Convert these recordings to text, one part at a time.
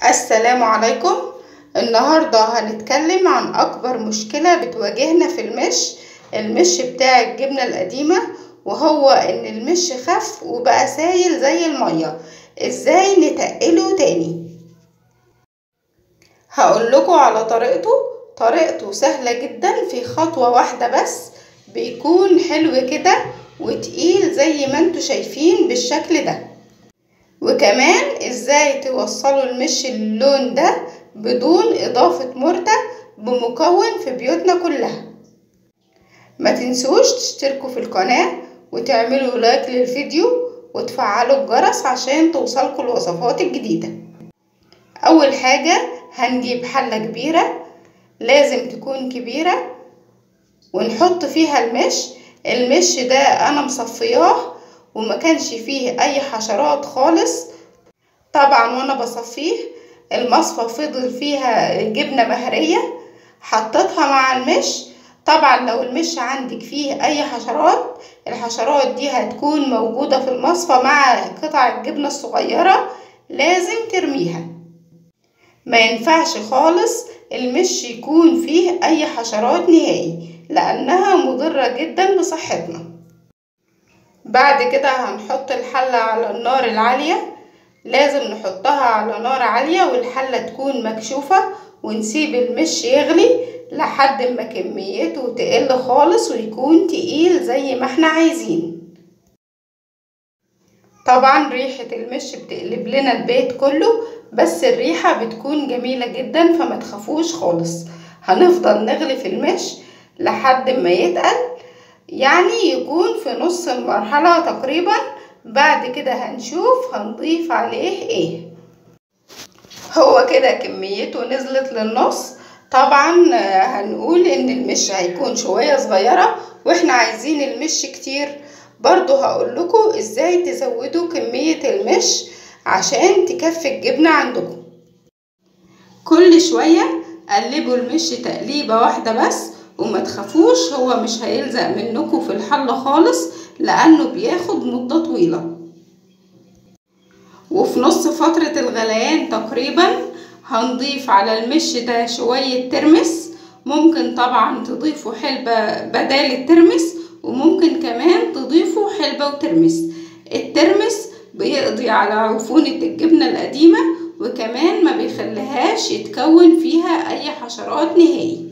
السلام عليكم النهاردة هنتكلم عن أكبر مشكلة بتواجهنا في المش المش بتاع الجبنة القديمة وهو إن المش خف وبقى سايل زي المية إزاي نتقله تاني هقول لكم على طريقته طريقته سهلة جدا في خطوة واحدة بس بيكون حلو كده وتقيل زي ما انتوا شايفين بالشكل ده وكمان ازاي توصلوا المش اللون ده بدون اضافة مرتة بمكون في بيوتنا كلها ما تنسوش تشتركوا في القناة وتعملوا لايك للفيديو وتفعلوا الجرس عشان توصلكوا الوصفات الجديدة اول حاجة هنجيب حلة كبيرة لازم تكون كبيرة ونحط فيها المش المش ده انا مصفياه وما كانش فيه اي حشرات خالص طبعا وانا بصفيه المصفى فضل فيها جبنة مهرية حطيتها مع المش طبعا لو المش عندك فيه اي حشرات الحشرات دي هتكون موجودة في المصفى مع قطع الجبنة الصغيرة لازم ترميها ما ينفعش خالص المش يكون فيه اي حشرات نهائي لانها مضرة جدا بصحتنا بعد كده هنحط الحلة على النار العالية لازم نحطها على نار عالية والحلة تكون مكشوفة ونسيب المش يغلي لحد ما كميته تقل خالص ويكون تقيل زي ما احنا عايزين طبعا ريحة المش بتقلب لنا البيت كله بس الريحة بتكون جميلة جدا فما تخافوش خالص هنفضل نغلي في المش لحد ما يتقل يعني يكون في نص المرحلة تقريبا بعد كده هنشوف هنضيف عليه ايه هو كده كميته نزلت للنص طبعا هنقول ان المش هيكون شوية صغيرة واحنا عايزين المش كتير برضو هقول لكم ازاي تزودوا كمية المش عشان تكفي الجبنة عندكم كل شوية قلبوا المش تقليبة واحدة بس وما تخافوش هو مش هيلزق منكم في الحلة خالص لانه بياخد مدة طويلة وفي نص فترة الغليان تقريبا هنضيف على المش ده شوية ترمس ممكن طبعا تضيفوا حلبة بدال الترمس وممكن كمان تضيفوا حلبة وترمس الترمس بيقضي على عفونة الجبنة القديمة وكمان ما بيخليهاش يتكون فيها اي حشرات نهائي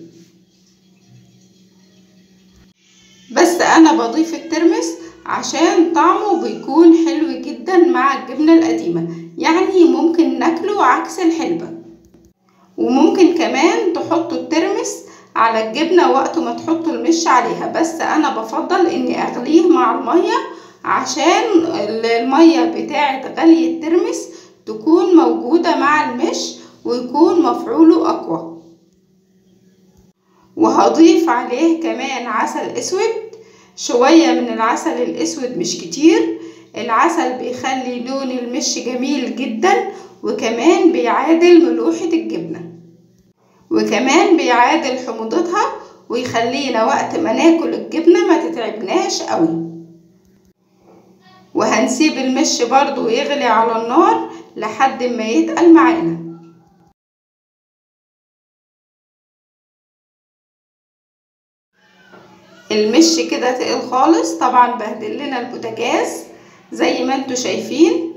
بس انا بضيف الترمس عشان طعمه بيكون حلو جدا مع الجبنة القديمة يعني ممكن ناكله عكس الحلبة وممكن كمان تحطوا الترمس على الجبنة وقت ما تحطوا المش عليها بس انا بفضل اني اغليه مع المية عشان المية بتاعة غلي الترمس تكون موجودة مع المش ويكون مفعوله اقوى وهضيف عليه كمان عسل اسود شوية من العسل الاسود مش كتير العسل بيخلي لون المش جميل جدا وكمان بيعادل ملوحة الجبنة وكمان بيعادل حموضتها ويخلينا وقت ما ناكل الجبنة ما تتعبناش قوي وهنسيب المش برضو يغلي على النار لحد ما يتقل معانا المش كده تقل خالص طبعا بهدل لنا البوتاجاز زي ما انتوا شايفين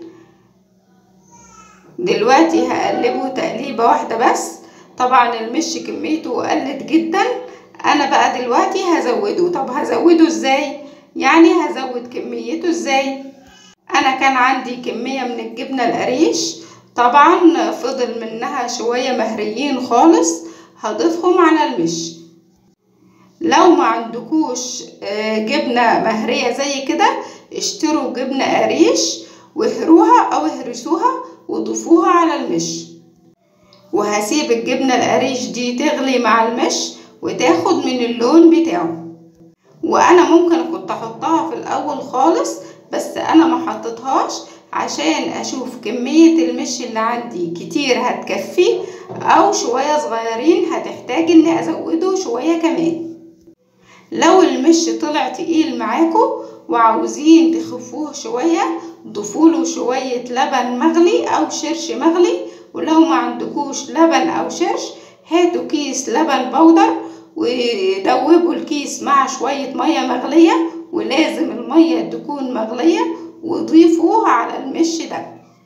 دلوقتي هقلبه تقليبة واحدة بس طبعا المش كميته قلت جدا انا بقى دلوقتي هزوده طب هزوده ازاي يعني هزود كميته ازاي انا كان عندي كمية من الجبنة القريش طبعا فضل منها شوية مهريين خالص هضيفهم على المش لو ما عندكوش جبنة مهرية زي كده اشتروا جبنة قريش واهروها او اهرسوها وضيفوها على المش وهسيب الجبنة القريش دي تغلي مع المش وتاخد من اللون بتاعه وانا ممكن كنت احطها في الاول خالص بس انا ما حطيتهاش عشان اشوف كمية المش اللي عندي كتير هتكفي او شوية صغيرين هتحتاج اني ازوده شوية كمان لو المش طلع تقيل معاكم وعاوزين تخفوه شوية ضيفوله شوية لبن مغلي او شرش مغلي ولو ما عندكوش لبن او شرش هاتوا كيس لبن بودر ودوبوا الكيس مع شوية مية مغلية ولازم المية تكون مغلية وضيفوها على المش ده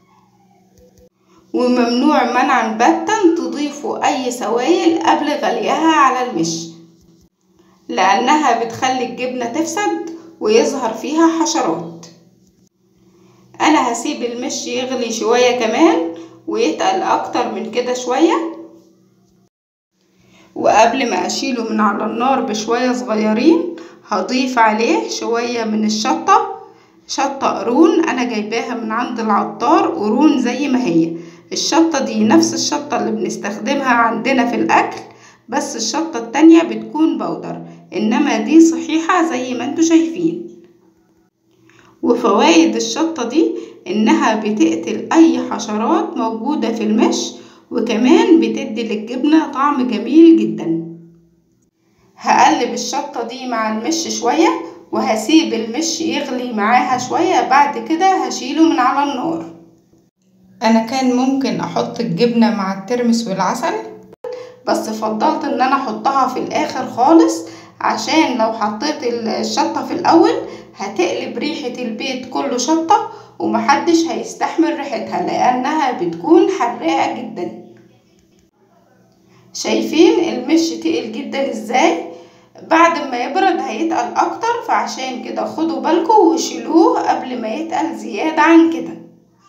وممنوع منعا باتا تضيفوا اي سوائل قبل غليها على المش لانها بتخلي الجبنة تفسد ويظهر فيها حشرات انا هسيب المش يغلي شوية كمان ويتقل اكتر من كده شوية وقبل ما اشيله من على النار بشوية صغيرين هضيف عليه شوية من الشطة شطة قرون انا جايباها من عند العطار قرون زي ما هي الشطة دي نفس الشطة اللي بنستخدمها عندنا في الاكل بس الشطة التانية بتكون بودر انما دي صحيحة زي ما انتوا شايفين وفوائد الشطة دي انها بتقتل اي حشرات موجودة في المش وكمان بتدي للجبنة طعم جميل جدا هقلب الشطة دي مع المش شوية وهسيب المش يغلي معاها شوية بعد كده هشيله من على النار انا كان ممكن احط الجبنة مع الترمس والعسل بس فضلت ان انا احطها في الاخر خالص عشان لو حطيت الشطة في الاول هتقلب ريحة البيت كله شطة ومحدش هيستحمل ريحتها لانها بتكون حراقة جدا شايفين المش تقل جدا ازاي بعد ما يبرد هيتقل اكتر فعشان كده خدوا بالكم وشيلوه قبل ما يتقل زيادة عن كده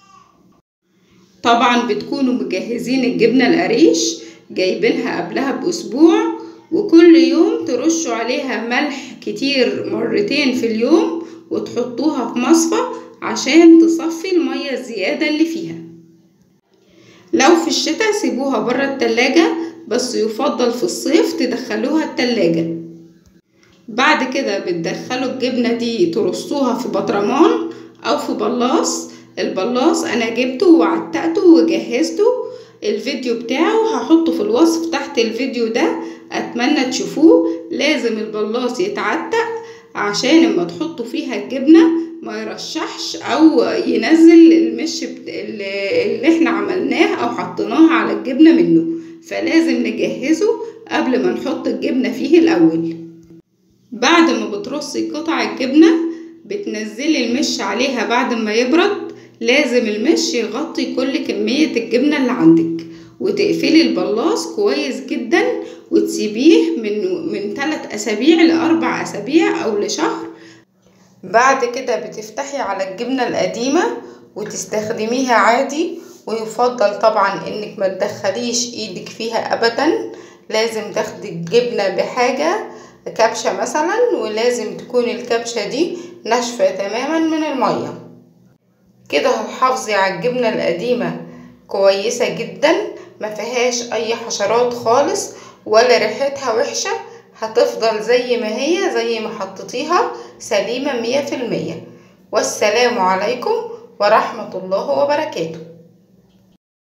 طبعا بتكونوا مجهزين الجبنة القريش جايبينها قبلها باسبوع وكل يوم ترشوا عليها ملح كتير مرتين في اليوم وتحطوها في مصفى عشان تصفي المية الزيادة اللي فيها لو في الشتاء سيبوها برا التلاجة بس يفضل في الصيف تدخلوها التلاجة بعد كده بتدخلوا الجبنة دي ترصوها في بطرمان او في بلاص البلاص انا جبته وعتقته وجهزته الفيديو بتاعه هحطه في الوصف تحت الفيديو ده اتمنى تشوفوه لازم البلاص يتعتق عشان اما تحطوا فيها الجبنة ما يرشحش او ينزل المش اللي احنا عملناه او حطيناه على الجبنة منه فلازم نجهزه قبل ما نحط الجبنة فيه الاول بعد ما بترصي قطع الجبنة بتنزلي المش عليها بعد ما يبرد لازم المش يغطي كل كمية الجبنة اللي عندك وتقفلي البلاص كويس جدا وتسيبيه من من 3 اسابيع لاربع اسابيع او لشهر بعد كده بتفتحي على الجبنة القديمة وتستخدميها عادي ويفضل طبعا انك ما تدخليش ايدك فيها ابدا لازم تاخدي الجبنة بحاجة كبشة مثلا ولازم تكون الكبشة دي ناشفة تماما من المية كده هتحافظي على الجبنة القديمة كويسة جدا ما فيهاش اي حشرات خالص ولا ريحتها وحشة هتفضل زي ما هي زي ما حطيتيها سليمة مية في المية والسلام عليكم ورحمة الله وبركاته